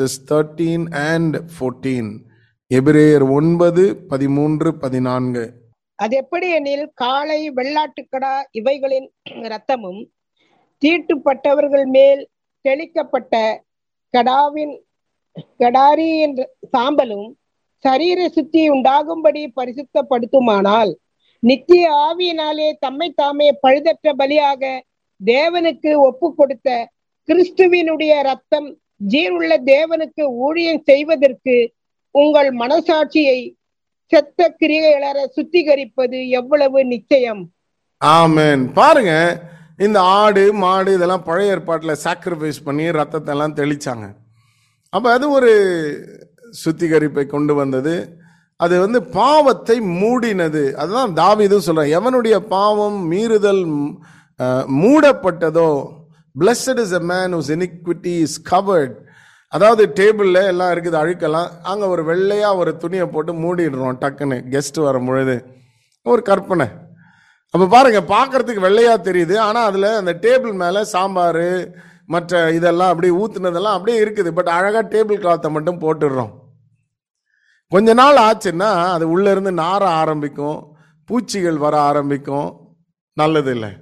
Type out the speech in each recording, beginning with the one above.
thirteen and fourteen எபிரேயர் ஒன்பது பதிமூன்று பதினான்கு அது எப்படி எனில் காளை வெள்ளாட்டுக்கடா இவைகளின் இரத்தமும் தீட்டுப்பட்டவர்கள் மேல் தெளிக்கப்பட்ட கடாவின் கடாரியின் சாம்பலும் சரீர சுத்தி உண்டாகும்படி பரிசுத்தப்படுத்துமானால் நித்திய ஆவியினாலே தம்மை தாமே பழுதற்ற பலியாக தேவனுக்கு ஒப்பு கொடுத்த கிறிஸ்துவினுடைய ரத்தம் ஜீவனுள்ள தேவனுக்கு ஊழியம் செய்வதற்கு உங்கள் மனசாட்சியை செத்த கிரியைகளர சுத்திகரிப்பது எவ்வளவு நிச்சயம் ஆமென் பாருங்க இந்த ஆடு மாடு இதெல்லாம் பழைய ஏற்பாட்டில் சாக்ரிஃபைஸ் பண்ணி ரத்தத்தை எல்லாம் தெளிச்சாங்க அப்போ அது ஒரு சுத்திகரிப்பை கொண்டு வந்தது அது வந்து பாவத்தை மூடினது அதுதான் தாவீதும் சொல்றான் எவனுடைய பாவம் மீறுதல் அஹ், மூடப்பட்டதோ blessed is a man whose iniquity is covered அதாவது டேபிளில் எல்லாம் இருக்குது அழுக்கெல்லாம் அங்கே ஒரு வெள்ளையாக ஒரு துணியை போட்டு மூடிடுறோம் டக்குன்னு கெஸ்ட் வரும் பொழுது ஒரு கற்பனை அப்போ பாருங்க பார்க்கறதுக்கு வெள்ளையா தெரியுது ஆனால் அதில் அந்த டேபிள் மேலே சாம்பார் மற்ற இதெல்லாம் அப்படியே ஊத்துனதெல்லாம் அப்படியே இருக்குது பட் அழகாக டேபிள் கிளாத்தை மட்டும் போட்டுடுறோம் கொஞ்ச நாள் ஆச்சுன்னா அது உள்ள இருந்து நார ஆரம்பிக்கும் பூச்சிகள் வர ஆரம்பிக்கும் நல்லது இல்லை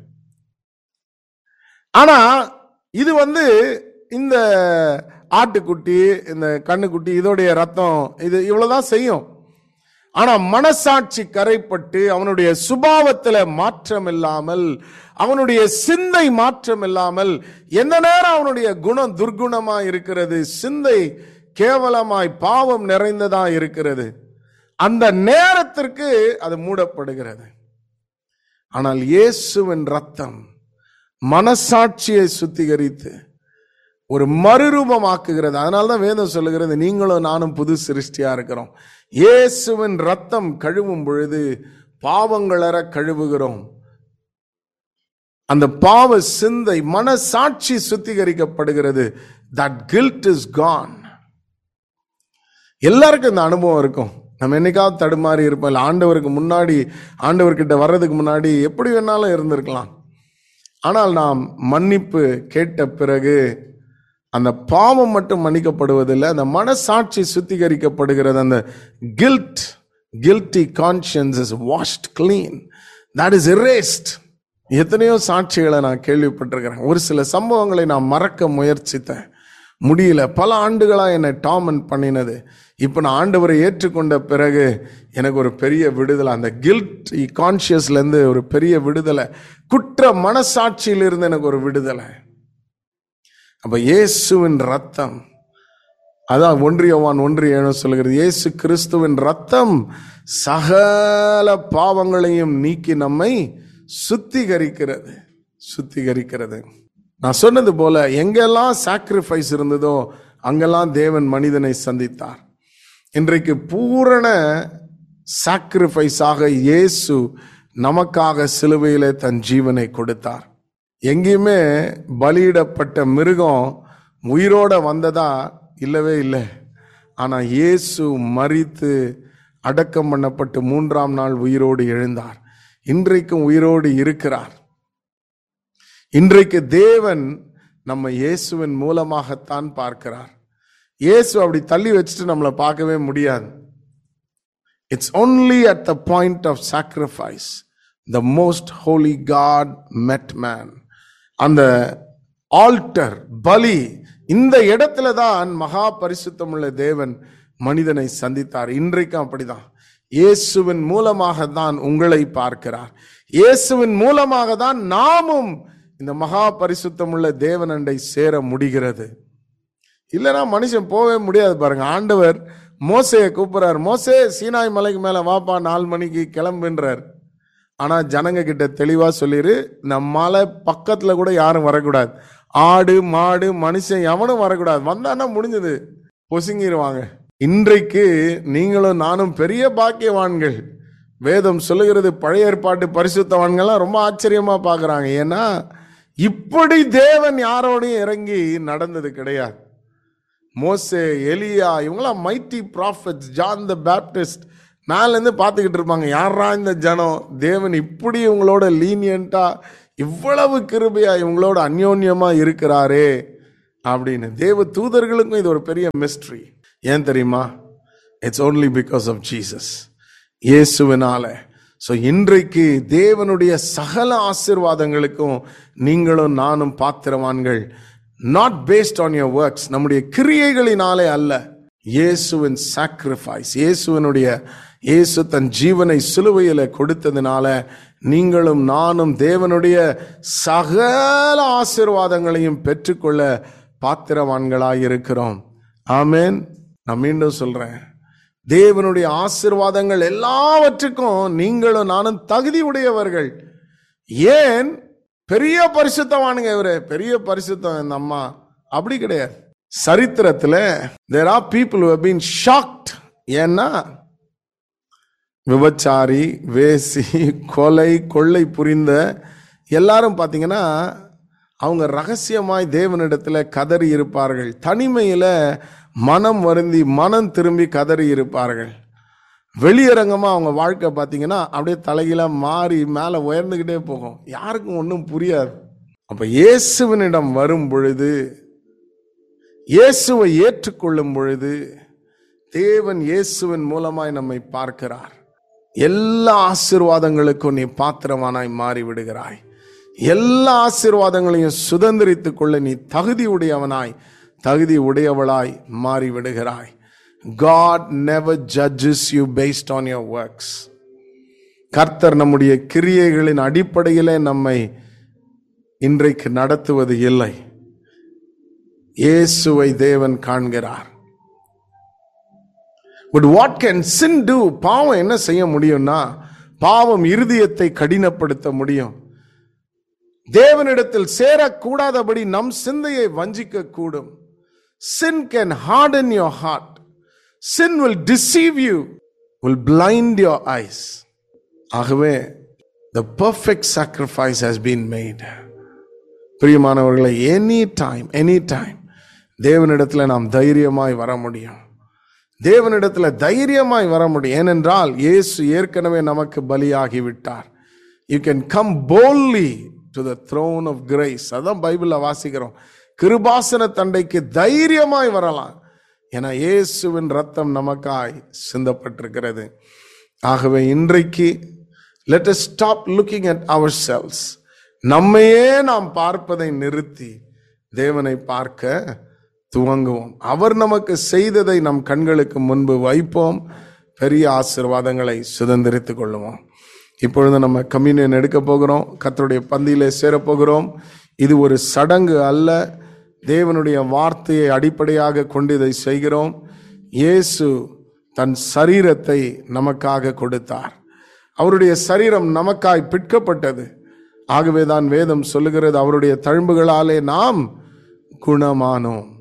ஆனா இது வந்து இந்த ஆட்டுக்குட்டி இந்த கண்ணுக்குட்டி இதோடைய ரத்தம் இது இவ்வளவுதான் செய்யும் ஆனா மனசாட்சி கரைப்பட்டு அவனுடைய சுபாவத்துல மாற்றம் இல்லாமல் அவனுடைய சிந்தை மாற்றம் இல்லாமல் எந்த நேரம் அவனுடைய குணம் துர்குணமா இருக்கிறது சிந்தை கேவலமாய் பாவம் நிறைந்ததா இருக்கிறது அந்த நேரத்திற்கு அது மூடப்படுகிறது ஆனால் இயேசுவின் ரத்தம் மனசாட்சியை சுத்திகரித்து ஒரு மறுரூபமாக்குகிறது அதனால தான் வேதம் சொல்லுகிறது நீங்களும் நானும் புது சிருஷ்டியா இருக்கிறோம் இயேசுவின் ரத்தம் கழுவும் பொழுது பாவங்களற கழுவுகிறோம் அந்த பாவ சிந்தை மனசாட்சி சுத்திகரிக்கப்படுகிறது தட் கில்ட் இஸ் கான் எல்லாருக்கும் இந்த அனுபவம் இருக்கும் நம்ம என்னைக்காவது தடுமாறி இருப்போம் இல்லை ஆண்டவருக்கு முன்னாடி ஆண்டவர்கிட்ட வர்றதுக்கு முன்னாடி எப்படி வேணாலும் இருந்திருக்கலாம் ஆனால் நாம் மன்னிப்பு கேட்ட பிறகு அந்த பாவம் மட்டும் மன்னிக்கப்படுவதில்லை அந்த மனசாட்சி சுத்திகரிக்கப்படுகிறது அந்த guilt guilty conscience is washed clean that is erased எத்தனையோ சாட்சிகளை நான் கேள்விப்பட்டிருக்கிறேன் ஒரு சில சம்பவங்களை நான் மறக்க முயற்சித்தேன் முடியல பல ஆண்டுகளாக என்னை டாமன் பண்ணினது இப்போ நான் ஆண்டவரை ஏற்றுக்கொண்ட பிறகு எனக்கு ஒரு பெரிய விடுதலை அந்த கில்ட் கான்சியஸ்லேருந்து ஒரு பெரிய விடுதலை குற்ற மனசாட்சியிலிருந்து எனக்கு ஒரு விடுதலை அப்ப இயேசுவின் ரத்தம் அதான் ஒன்றியவான் ஒன்றிய சொல்லுகிறது இயேசு கிறிஸ்துவின் ரத்தம் சகல பாவங்களையும் நீக்கி நம்மை சுத்திகரிக்கிறது சுத்திகரிக்கிறது நான் சொன்னது போல எங்கெல்லாம் சாக்ரிஃபைஸ் இருந்ததோ அங்கெல்லாம் தேவன் மனிதனை சந்தித்தார் இன்றைக்கு பூரண சாக்ரிஃபைஸாக இயேசு நமக்காக சிலுவையிலே தன் ஜீவனை கொடுத்தார் எங்கேயுமே பலியிடப்பட்ட மிருகம் உயிரோட வந்ததா இல்லவே இல்லை ஆனால் இயேசு மரித்து அடக்கம் பண்ணப்பட்டு மூன்றாம் நாள் உயிரோடு எழுந்தார் இன்றைக்கும் உயிரோடு இருக்கிறார் இன்றைக்கு தேவன் நம்ம இயேசுவின் மூலமாகத்தான் பார்க்கிறார் இயேசு அப்படி தள்ளி வச்சுட்டு நம்மளை பார்க்கவே முடியாது it's only at the point of sacrifice the most holy God met man அந்த ஆல்டர் பலி இந்த இடத்துல தான் மகா பரிசுத்தமுள்ள தேவன் மனிதனை சந்தித்தார் இன்றைக்கும் அப்படிதான் இயேசுவின் மூலமாக தான் உங்களை பார்க்கிறார் இயேசுவின் மூலமாக தான் நாமும் இந்த மகா பரிசுத்தமுள்ள தேவனண்டை சேர முடிகிறது இல்லைன்னா மனுஷன் போகவே முடியாது பாருங்க ஆண்டவர் மோசையை கூப்பிடுறார் மோசே சீனாய் மலைக்கு மேல வாப்பா நாலு மணிக்கு கிளம்புன்றார் ஆனா ஜனங்க கிட்ட தெளிவா சொல்லிரு இந்த மலை பக்கத்துல கூட யாரும் வரக்கூடாது ஆடு மாடு மனுஷன் எவனும் வரக்கூடாது வந்தான்னா முடிஞ்சது பொசுங்கிடுவாங்க இன்றைக்கு நீங்களும் நானும் பெரிய பாக்கியவான்கள் வேதம் சொல்லுகிறது பழைய ஏற்பாட்டு பரிசுத்தவான்கள்லாம் ரொம்ப ஆச்சரியமா பார்க்கறாங்க ஏன்னா இப்படி தேவன் யாரோடையும் இறங்கி நடந்தது கிடையாது மோசே எலியா இவங்களாம் mighty prophets John the Baptist மேலேருந்து பார்த்துக்கிட்டு இருப்பாங்க யாரா இந்த ஜனம் தேவன் இப்படி இவங்களோட லீனியண்டா இவ்வளவு கிருபையா இவங்களோட அந்யோன்யமா இருக்கிறாரே அப்படின்னு தேவ தூதர்களுக்கும் இது ஒரு பெரிய மிஸ்ட்ரி ஏன் தெரியுமா it's only because of Jesus இயேசுவினால ஸோ இன்றைக்கு தேவனுடைய சகல ஆசீர்வாதங்களுக்கும் நீங்களும் நானும் பாத்திரவான்கள் not based on your works நம்முடைய கிரியைகளினாலே அல்ல இயேசுவின் சாக்ரிஃபைஸ் இயேசுவினுடைய இயேசு தன் ஜீவனை சிலுவையில கொடுத்ததுனால நீங்களும் நானும் தேவனுடைய சகல ஆசீர்வாதங்களையும் பெற்றுக்கொள்ள பாத்திரவான்களாய் இருக்கிறோம் ஆமேன் நான் மீண்டும் சொல்றேன் தேவனுடைய ஆசீர்வாதங்கள் எல்லாவற்றுக்கும் நீங்களும் நானும் தகுதி உடையவர்கள் ஏன் பெரிய பரிசுத்தவானுங்க இவரு பெரிய பரிசுத்தம் இந்த அம்மா அப்படி கிடையாது சரித்திரத்துல there are people been shocked ஏன்னா விபச்சாரி வேசி கொலை கொள்ளை புரிந்த எல்லாரும் பார்த்தீங்கன்னா அவங்க ரகசியமாய் தேவனிடத்துல கதறி இருப்பார்கள் தனிமையில மனம் வருந்தி மனம் திரும்பி கதறி இருப்பார்கள் வெளியரங்கமா அவங்க வாழ்க்கை பார்த்தீங்கன்னா அப்படியே தலைகீழா மாறி மேலே உயர்ந்துக்கிட்டே போகும் யாருக்கும் ஒன்றும் புரியாது அப்ப இயேசுவனிடம் வரும் பொழுது இயேசுவை ஏற்றுக்கொள்ளும் பொழுது தேவன் இயேசுவின் மூலமாய் நம்மை பார்க்கிறார் எல்லா ஆசீர்வாதங்களுக்கும் நீ பாத்திரமானாய் மாறி விடுகிறாய் எல்லா ஆசீர்வாதங்களையும் சுதந்திரித்துக் கொள்ள நீ தகுதி உடையவனாய் தகுதி உடையவளாய் மாறி விடுகிறாய் God never judges you based on your works கர்த்தர் நம்முடைய கிரியைகளின் அடிப்படையிலே நம்மை இன்றைக்கு நடத்துவது இல்லை இயேசுவை தேவன் காண்கிறார் but what can sin do பாவம் என்ன செய்ய முடியும்னா பாவம் இருதயத்தை கடினப்படுத்த முடியும் தேவனிடத்தில் சேரக்கூடாதபடி நம் சிந்தையை வஞ்சிக்க கூடும் sin can harden your heart sin will deceive you will blind your eyes ஆகவே the perfect sacrifice has been made பிரியமானவர்களை எனி டைம் எனி டைம் தேவனிடத்தில் நாம் தைரியமாய் வர முடியும் தேவனிடத்தில் தைரியமாய் வர முடியும் ஏனென்றால் இயேசு ஏற்கனவே நமக்கு பலியாகி விட்டார் you can come boldly to the throne of grace அதான் பைபிளில் வாசிக்கிறோம் கிருபாசன தண்டைக்கு தைரியமாய் வரலாம் என இயேசுவின் ரத்தம் நமக்காய் சிந்தப்பட்டிருக்கிறது ஆகவே இன்றைக்கு let us stop looking at ourselves நம்மையே நாம் பார்ப்பதை நிறுத்தி தேவனை பார்க்க துவங்குவோம் அவர் நமக்கு செய்ததை நம் கண்களுக்கு முன்பு வைப்போம் பெரிய ஆசிர்வாதங்களை சுதந்திரித்துக் கொள்ளுவோம் இப்பொழுது நம்ம கம்யூனியன் எடுக்க போகிறோம் கர்த்தருடைய பந்தியிலே சேரப்போகிறோம் இது ஒரு சடங்கு அல்ல தேவனுடைய வார்த்தையை அடிப்படையாக கொண்டு இதை செய்கிறோம் இயேசு தன் சரீரத்தை நமக்காக கொடுத்தார் அவருடைய சரீரம் நமக்காய் பிற்கப்பட்டது ஆகவே தான் வேதம் சொல்லுகிறது அவருடைய தழும்புகளாலே நாம் குணமானோம்